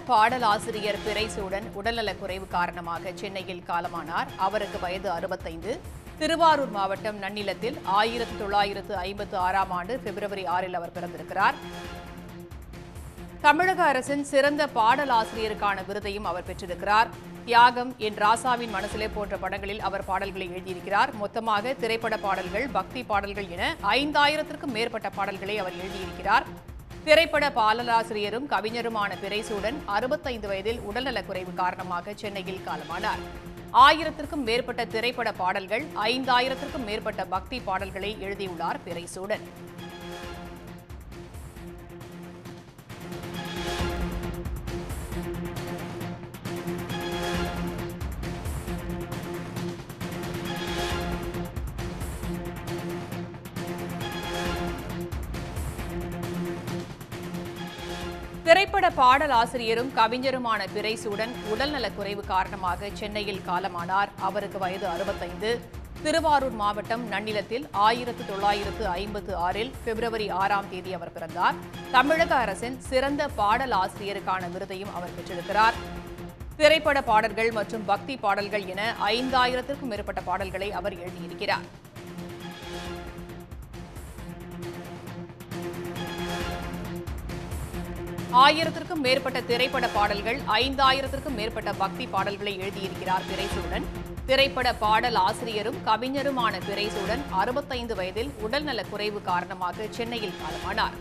பாடலாசிரியர் பிறைசூடன் உடல்நலக் குறைவு காரணமாக சென்னையில் காலமானார் அவருக்கு வயது அறுபத்தைந்து திருவாரூர் மாவட்டம் நன்னிலத்தில் ஆயிரத்தி தொள்ளாயிரத்து ஐம்பத்து ஆறாம் ஆண்டு பிப்ரவரி ஆறில் அவர் பிறந்திருக்கிறார் தமிழக அரசின் சிறந்த பாடலாசிரியருக்கான விருதையும் அவர் பெற்றிருக்கிறார் தியாகம் என் ராசாவின் மனசிலே போன்ற படங்களில் அவர் பாடல்களை எழுதியிருக்கிறார் மொத்தமாக திரைப்பட பாடல்கள் பக்தி பாடல்கள் என ஐந்தாயிரத்திற்கும் மேற்பட்ட பாடல்களை அவர் எழுதியிருக்கிறார் திரைப்பட பாடலாசிரியரும் கவிஞருமான பிறைசூடன் அறுபத்தைந்து வயதில் உடல்நலக் குறைவு காரணமாக சென்னையில் காலமானார் ஆயிரத்திற்கும் மேற்பட்ட திரைப்பட பாடல்கள் ஐந்தாயிரத்திற்கும் மேற்பட்ட பக்தி பாடல்களை எழுதியுள்ளார் பிறைசூடன் திரைப்பட பாடல் ஆசிரியரும் கவிஞருமான பிறைசூடன் உடல்நலக் குறைவு காரணமாக சென்னையில் காலமானார் அவருக்கு வயது அறுபத்தைந்து திருவாரூர் மாவட்டம் நன்னிலத்தில் ஆயிரத்து தொள்ளாயிரத்து ஐம்பத்து ஆறில் பிப்ரவரி ஆறாம் தேதி அவர் பிறந்தார் தமிழக அரசின் சிறந்த பாடல் ஆசிரியருக்கான விருதையும் அவர் பெற்றிருக்கிறார் திரைப்பட பாடல்கள் மற்றும் பக்தி பாடல்கள் என ஐந்தாயிரத்திற்கும் மேற்பட்ட பாடல்களை அவர் எழுதியிருக்கிறார் ஆயிரத்திற்கும் மேற்பட்ட திரைப்பட பாடல்கள் ஐந்தாயிரத்திற்கும் மேற்பட்ட பக்தி பாடல்களை எழுதியிருக்கிறார் பிறைசூடன் திரைப்பட பாடல் ஆசிரியரும் கவிஞருமான பிறைசூடன் அறுபத்தைந்து வயதில் உடல்நலக் குறைவு காரணமாக சென்னையில் காலமானார்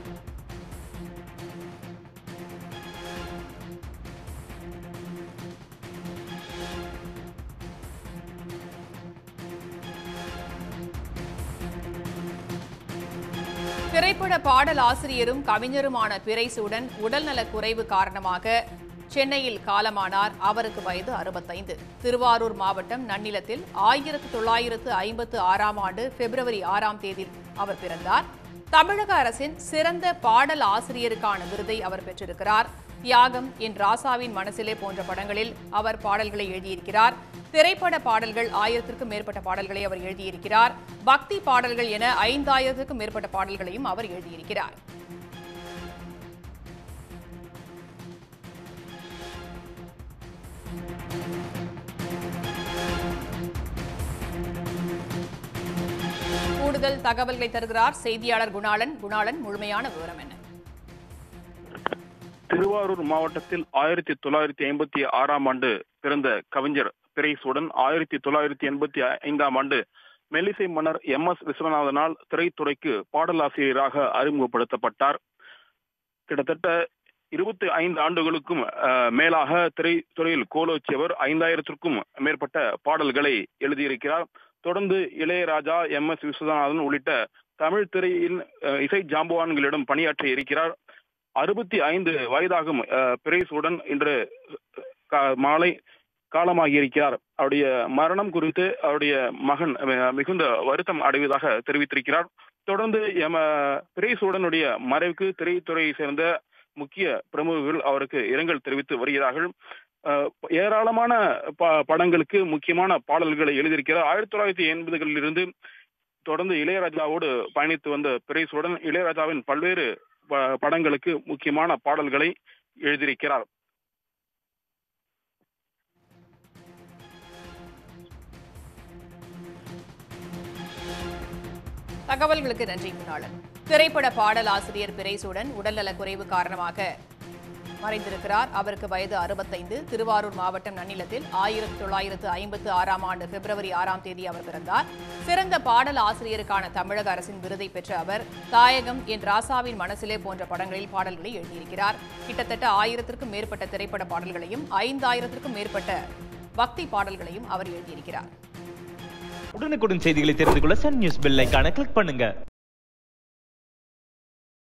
திரைப்பட பாடல் ஆசிரியரும் கவிஞருமான பிறைசூடன் உடல்நலக் குறைவு காரணமாக சென்னையில் காலமானார் அவருக்கு வயது அறுபத்தைந்து திருவாரூர் மாவட்டம் நன்னிலத்தில் ஆயிரத்து தொள்ளாயிரத்து ஐம்பத்து ஆறாம் ஆண்டு பிப்ரவரி ஆறாம் தேதி அவர் பிறந்தார் தமிழக அரசின் சிறந்த பாடல் ஆசிரியருக்கான விருதை அவர் பெற்றிருக்கிறார் தியாகம் என் ராசாவின் மனசிலே போன்ற படங்களில் அவர் பாடல்களை எழுதியிருக்கிறார் திரைப்பட பாடல்கள் ஆயிரத்திற்கும் மேற்பட்ட பாடல்களை அவர் எழுதியிருக்கிறார் பக்தி பாடல்கள் என ஐந்தாயிரத்திற்கும் மேற்பட்ட பாடல்களையும் அவர் எழுதியிருக்கிறார் கூடுதல் தகவல்களை தருகிறார் செய்தியாளர் குணாளன் குணாளன் முழுமையான விவரம் என்ன திருவாரூர் மாவட்டத்தில் ஆயிரத்தி தொள்ளாயிரத்தி ஐம்பத்தி ஆறாம் ஆண்டு பிறந்த கவிஞர் பிறைசூடன் ஆயிரத்தி தொள்ளாயிரத்தி எண்பத்தி ஐந்தாம் ஆண்டு மெல்லிசை மன்னர் எம் எஸ் விஸ்வநாதனால் திரைத்துறைக்கு பாடலாசிரியராக அறிமுகப்படுத்தப்பட்டார் கிட்டத்தட்ட இருபத்தி ஐந்து ஆண்டுகளுக்கும் அஹ், மேலாக திரைத்துறையில் கோலோச்சியவர் ஐந்தாயிரத்திற்கும் மேற்பட்ட பாடல்களை எழுதியிருக்கிறார் தொடர்ந்து இளையராஜா எம் எஸ் விஸ்வநாதன் உள்ளிட்ட தமிழ் திரையின் அஹ், இசை ஜாம்பவான்களிடம் பணியாற்றி இருக்கிறார் அறுபத்தி ஐந்து வயதாகும் அஹ், பிரேசுடன் இன்று கா- மாலை காலமாகி இருக்கிறார் அவருடைய மரணம் குறித்து அவருடைய மகன் அஹ், மிகுந்த வருத்தம் அடைவதாக தெரிவித்திருக்கிறார் தொடர்ந்து எம பிரேசுடனுடைய மறைவுக்கு திரைத்துறையை சேர்ந்த முக்கிய பிரமுகர்கள் அவருக்கு இரங்கல் தெரிவித்து வருகிறார்கள் அஹ், ஏராளமான ப- படங்களுக்கு முக்கியமான பாடல்களை எழுதியிருக்கிறார் ஆயிரத்தி தொள்ளாயிரத்தி எண்பதுகளில் இருந்து தொடர்ந்து இளையராஜாவோடு பயணித்து வந்த பிரேசுடன் இளையராஜாவின் பல்வேறு ப- படங்களுக்கு முக்கியமான பாடல்களை எழுதியிருக்கிறார் தகவல்களுக்கு நன்றி குணாளன் திரைப்பட பாடல் ஆசிரியர் பிறைசூடன் உடல்நலக் குறைவு காரணமாக மறைந்திருக்கிறார் அவருக்கு வயது அறுபத்தைந்து திருவாரூர் மாவட்டம் நன்னிலத்தில் ஆயிரத்தி தொள்ளாயிரத்து ஐம்பத்து ஆறாம் ஆண்டு பிப்ரவரி ஆறாம் தேதி அவர் பிறந்தார் சிறந்த பாடல் ஆசிரியருக்கான தமிழக அரசின் விருதை பெற்ற அவர் தாயகம் என் ராசாவின் மனசிலே போன்ற படங்களில் பாடல்களை எழுதியிருக்கிறார் கிட்டத்தட்ட ஆயிரத்திற்கும் மேற்பட்ட திரைப்பட பாடல்களையும் ஐந்தாயிரத்திற்கும் மேற்பட்ட பக்தி பாடல்களையும் அவர் எழுதியிருக்கிறார் உடனுக்குடன் செய்திகளை தெரிந்து கொள்ள சன் நியூஸ் பெல் ஐகானை கிளிக் பண்ணுங்க